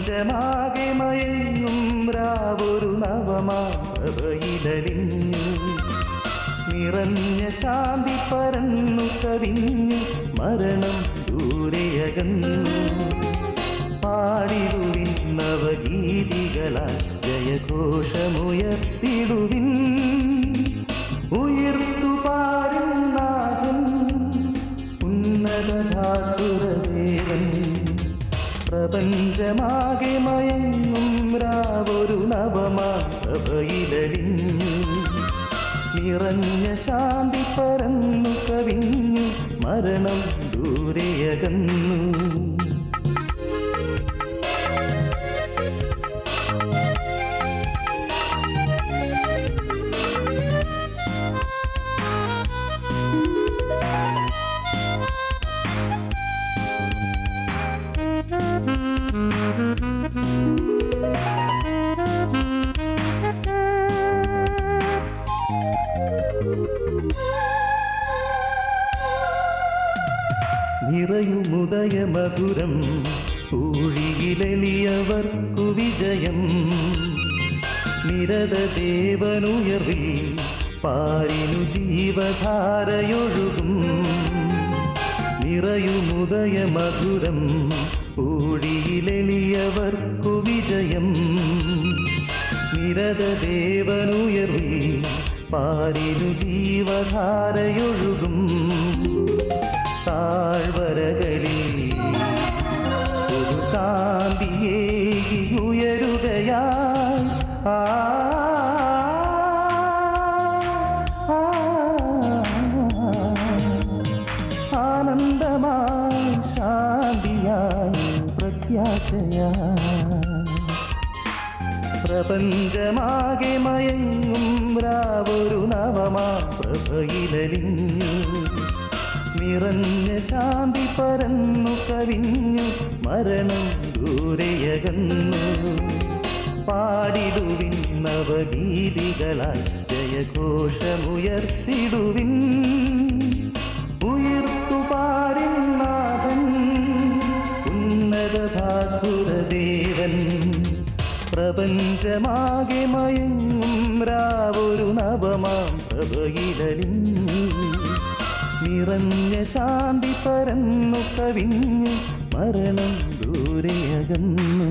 പ്രപഞ്ചമാകെ മയങ്ങും രാവൊരു നവമാഭയിലലിഞ്ഞു നിറഞ്ഞ ശാന്തി പരന്നു കവിഞ്ഞു മരണം ദൂരെയകന്നു പാടിടുവിൻ നവഗീതികളാൽ ജയഘോഷമുയർത്തിടുവിൻ ഉയർത്തു പാരുന്നാഥൻ ഉന്നതധാസുരദേവൻ പ്രപഞ്ചമാകെ മയങ്ങും രാവൊരു നവമാഭയിലലിഞ്ഞു നിറഞ്ഞ ശാന്തി പരന്നു കവിഞ്ഞു മരണം ദൂരെയകന്നു നിറയുമുദയ മധുരം ഊഴിയിലെളിയവർക്കു വിജയം നിരത ദേവനുയർവിൽ പാരിനു ജീവധാരയൊഴുകും നിറയുമുദയ മധുരം ഊഴിയിലെളിയവർക്കു വിജയം നിരത ദേവനുയർവിൽ പാരിനു ജീവധാരയൊഴുകും താഴ്വരകളിൽ ഒരു കാന്തിയേകി ഉയരുകയായി ആ ആ, ആനന്ദമായി ശാന്തിയായി പ്രത്യാശയായി പ്രപഞ്ചമാകെ മയങ്ങും രാവൊരു നവമാ പ്രഭയിലലിഞ്ഞു നിറഞ്ഞ ശാന്തി പരന്നു കവിഞ്ഞു മരണം ദൂരെയകന്നു പാടിടുവിൻ നവഗീതികളാൽ ജയഘോഷമുയർത്തിടുവിൻ ഉയർത്തു പാരിൻ നാഥൻ ഉന്നതഭാസുരദേവൻ പ്രപഞ്ചമാകെ മയങ്ങും രാവൊരു നവമാം പ്രഭയിലലിഞ്ഞു നിറഞ്ഞ ശാന്തി പരന്നു കവിഞ്ഞു മരണം ദൂരെയകന്നു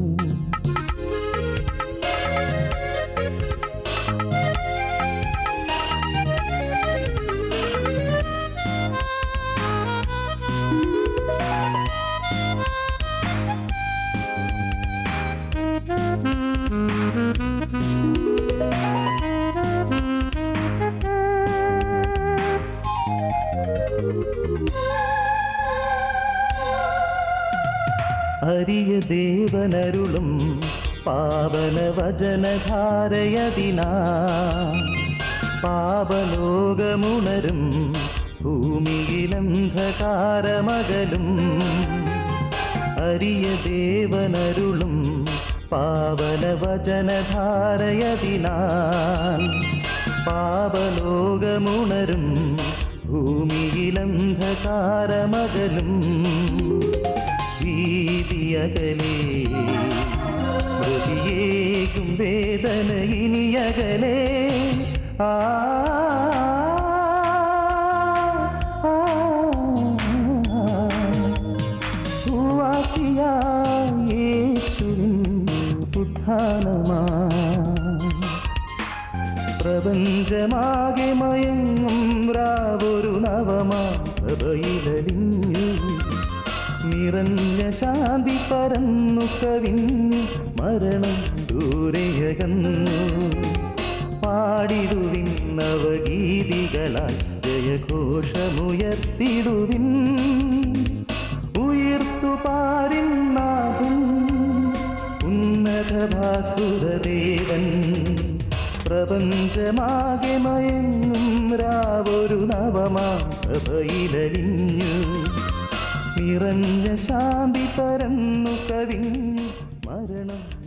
അരിയ ദേവനരുളും പാവന വചനധാരയതിനാ പാപലോകമുണരും ഭൂമിയിലന്ധകാരമകലും അരിയ ദേവനരുളും പാവന വചനധാരയതിനാൽ പാപലോകമുണരും ഭൂമിയിലന്ധകാരമകലും ഭീതിയകലേ മൃതിയേകും വേദന ഇനിയകലേ ആ ആ, സുവാസിയായ യേശുവിൻ ഉത്ഥാനമാ പ്രപഞ്ചമാകെ മയങ്ങും രാവൊരു നവമാഭയിലലിഞ്ഞു നിറഞ്ഞ ശാന്തി പരന്നു കവിഞ്ഞു മരണം ദൂരെയകന്നു പാടിടുവിൻ നവഗീതികളാൽ ജയഘോഷമുയർത്തിടുവിൻ ഉയർത്തു പാരിൻ നാഥൻ ഉന്നതഭാസുരദേവൻ പ്രപഞ്ചമാകെ മയങ്ങും രാവൊരു നവമാഭയിലലിഞ്ഞു നിറഞ്ഞ ശാന്തി പരന്നു കവിഞ്ഞു മരണം